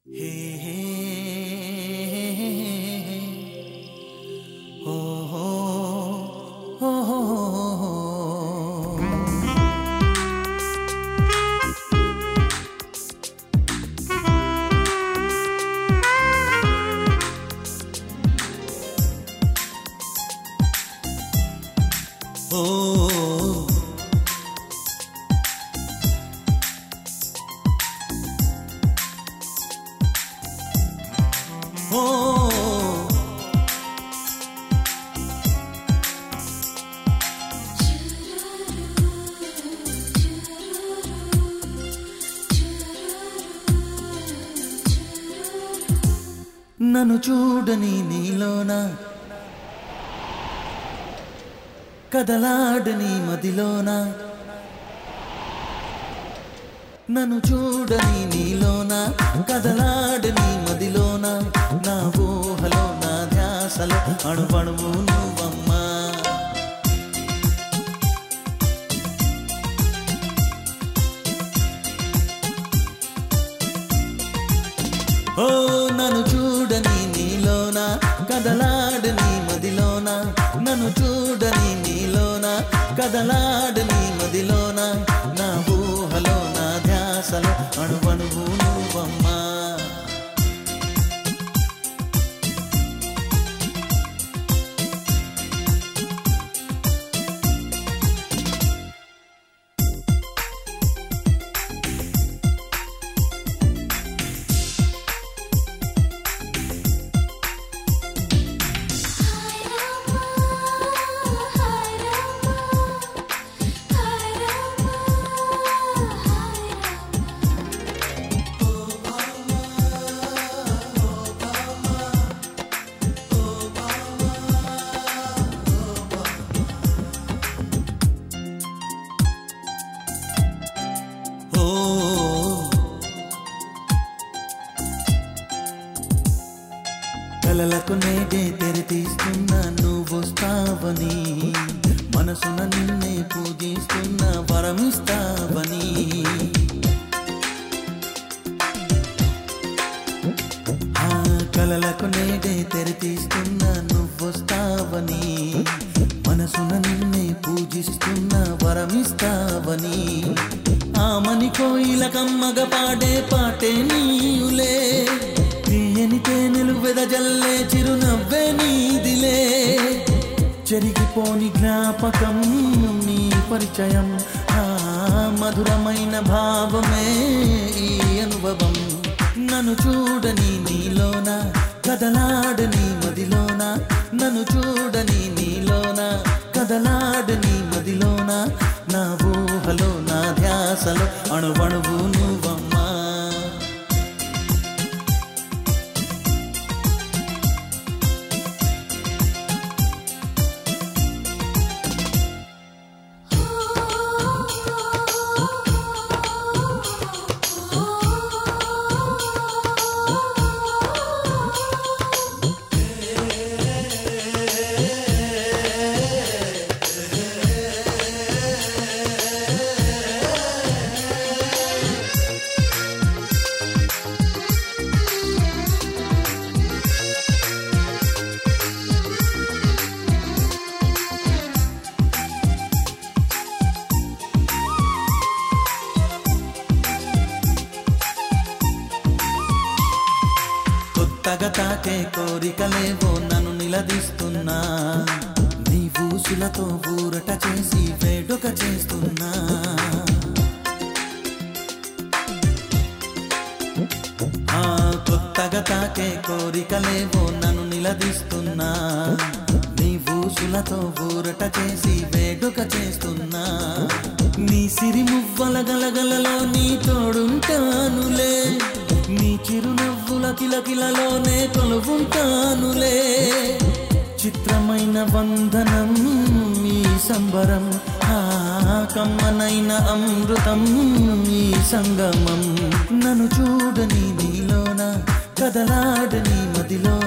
హే హే ఓ హో ఓ హో ఓ ఓ నన్ను చూడని నీలోన కదలాడని మదిలోన నన్ను చూడని నీలోన కదలాడని మదిలోన నా ఊహలో నా ధ్యాసలో అణువణువు నువ్వమ్మా ఓ నన్ను చూడని నీలోన కదలాడని మదిలోన నన్ను చూడని నీలోన కదలాడని మదిలోన నా ఊహలో నా ధ్యాసలో అణువణువు నువ్వమ్మా ఓ కలలకు నేడే తెరితీస్తున్నా నువ్వు వస్తావని మనసున నిన్నే పూజిస్తున్న వరమిస్తావని ఆ కలలకు నేడే తెరితీస్తున్నా నువ్వు వస్తావని మనసున నిన్నే పూజిస్తున్న వరమిస్తావని ఆమని కోయిల కమ్మగ పాడే పాటే నీయులే తీయని తేనెలు వెదజల్లే చిరునవ్వే నీదిలే చెరిగిపోని జ్ఞాపకం నీ పరిచయం ఆ మధురమైన భావమే ఈ అనుభవం నన్ను చూడని నీలోన కదలాడని మదిలోన నన్ను చూడని నీలోన కదలాడని మదిలోన నా ఊహలో నా ధ్యాసలో అణువణువు నువ్వమ్మా కొత్తగా తాకే కోరికలేవో నన్ను నిలదీస్తున్నా నీ ఊసులతో ఊరట చేసి వేడుక చేస్తున్నా ఆ కొత్తగా తాకే కోరికలేవో నన్ను నిలదీస్తున్నా నీ ఊసులతో ఊరట చేసి వేడుక చేస్తున్నా నీ సిరి మువ్వల గలగలలో నీ తోడుంటానులే నీ చిరునవ్వుల కిలకిలలోనే కొలువుంటానులే చిత్రమైన వందనం ఈ సంబరం ఆ కమ్మనైన అమృతం ఈ సంగమం నన్ను చూడని నీలోన కదలాడని మదిలో